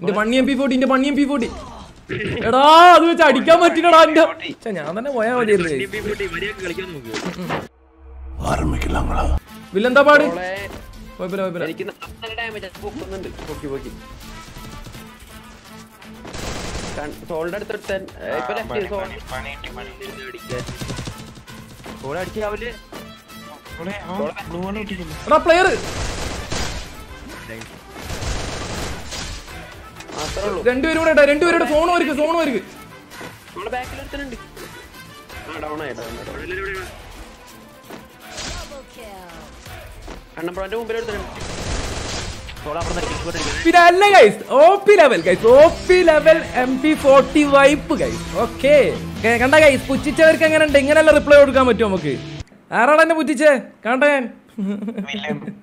ഇന്റെ പണി M P forty ഇന്റെ പണി എം പി ഫോർട്ടി എടാ അത് വെച്ച് അടിക്കാൻ പറ്റില്ലടാ എന്റെ ഛെ, ഞാൻ തന്നെ പോയാ മതിയായിരുന്നു guys. DP പൂട്ടി മര്യാദക്ക് കളിക്കാൻ നോക്ക് വില്ലെന്താ പാട് മോളെ, കുഴപ്പമില്ല കുഴപ്പമില്ല എനിക്ക് നല്ല ഡാമേജ് പൊക്കുന്നുണ്ട് പൊക്കി പൊക്കി സോളിന്റെ അടുത്തെടുത്താൻ ഇപ്പൊ ലെഫ്റ്റ് സോൾ സോൾ അടിച്ചാവില്ല എടാ പ്ലെയർ മാത്രേ ഉള്ളൂ രണ്ടുപേരും കൂടെ ഇട്ടാ രണ്ടുപേരുടെ സോൺ വരിക സോൺ വരിക നമ്മളെ ബാക്കിൽ ഒരുത്തനുണ്ട് ആ ഡൗൺ ആയി ഡൗൺ കണ്ണപ്പുറന്റെ മുമ്പിൽ ഒരുത്തനുണ്ട് സോൾ അവിടെ നിന്ന് പിന്നെ അല്ല guys O P level guys O P level M P forty വൈപ്പ് ഗൈസ് ഓക്കെ കണ്ട ഗൈസ് പുച്ഛിച്ചവർക്ക് എങ്ങനെ ഉണ്ട് ഇങ്ങനെയല്ല റിപ്ലൈ കൊടുക്കാൻ പറ്റും നമുക്ക് ആരാണ് എന്നെ പുച്ഛിച്ചേ കണ്ട ഞാൻ